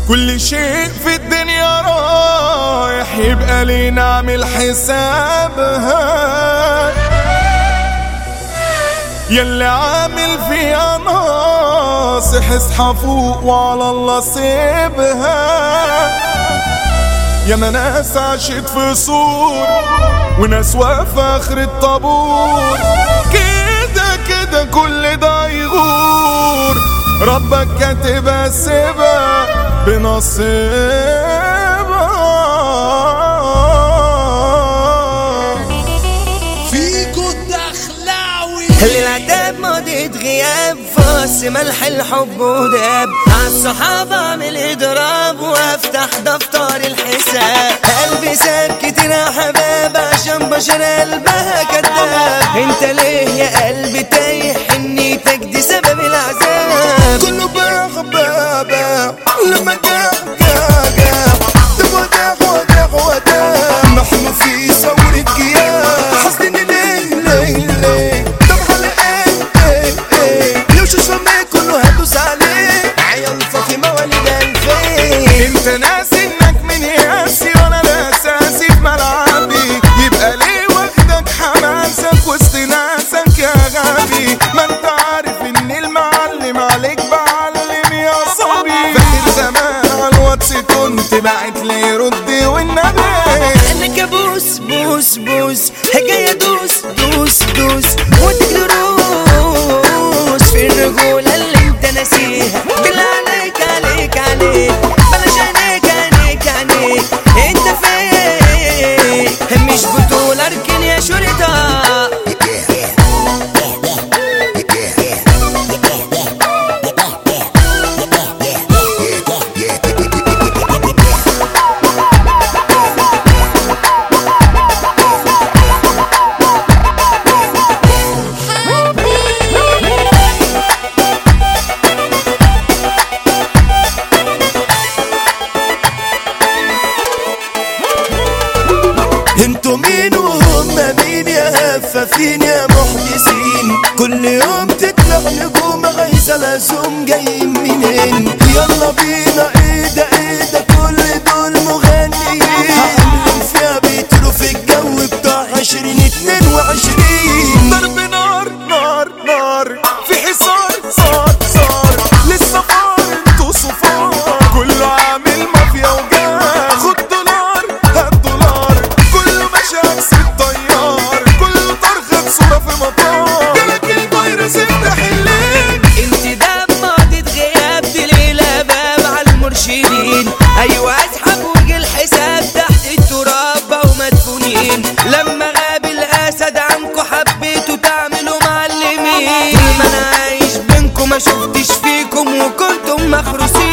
كل شيء في الدنيا رايح يبقى ليه نعمل حسابها يلي عامل فيها ناصح اصحى فوق وعلى الله سيبها يا ما ناس عاشت في سور وناس واقفة آخر الطابور كده كده كل ده يغور ربك كاتبها سيبها بنصيبها فيكو الدخلاوي العتاب ماضي غياب فاس ملح الحب وداب عالصحابة اعمل اضراب وافتح دفتر الحساب قلبي ساب كتير يا حباب عشان بشر قلبها كداب انت ليه يا قلبي تايه حنيتك دي سبب العذاب كله بغبابة لما جاء جاء جاء وداع وداع وداع نحن في ثورة جياع حزن ليه ليه ليه طب على ايه ايه ايه لو شو شمي كله هدوس عليه عيال فاطمة والد الفين انت ناسي انك من ياسي وانا لا اساسي في ملعبي يبقى ليه واخدك حماسك وسط ناسك يا غبي ما انت عارف ان المعلم عليك بعلم يا صبي فاكر زمان على الواتس كنت بعت لي ردي والنبي انا كابوس بوس بوس هجاية دوس دوس دوس ودك دروس في الرجولة اللي انت ناسيها بالله عليك عليك عليك بلاش عينيك عينيك عينيك انت فين مش بطولة اركن يا شرطة انتوا مين وهم مين يا هفافين يا محدثين كل يوم تطلع نجوم غيظة لازم جايين منين يلا بينا ايدا ايدا كل دول مغنيين عاملين فيها بيطيروا في الجو بتاع عشرين اتنين وعشرين ضرب نار نار نار في حصار صار صار لسه فار انتوا صفار كله عامل مافيا وجار خد دولار هات دولار كله ماشي عكس الطيار كله طرخة صورة في مطار جالك الفيروس افتح الليل انت ده ماضي غياب دي ليلة باب على المرشدين ايوه اسحب وجه الحساب تحت التراب ومدفونين لما غاب الاسد عنكو حبيتوا تعملوا معلمين طول ما انا عايش بينكم ما شفتش فيكم وكنتم مخروسين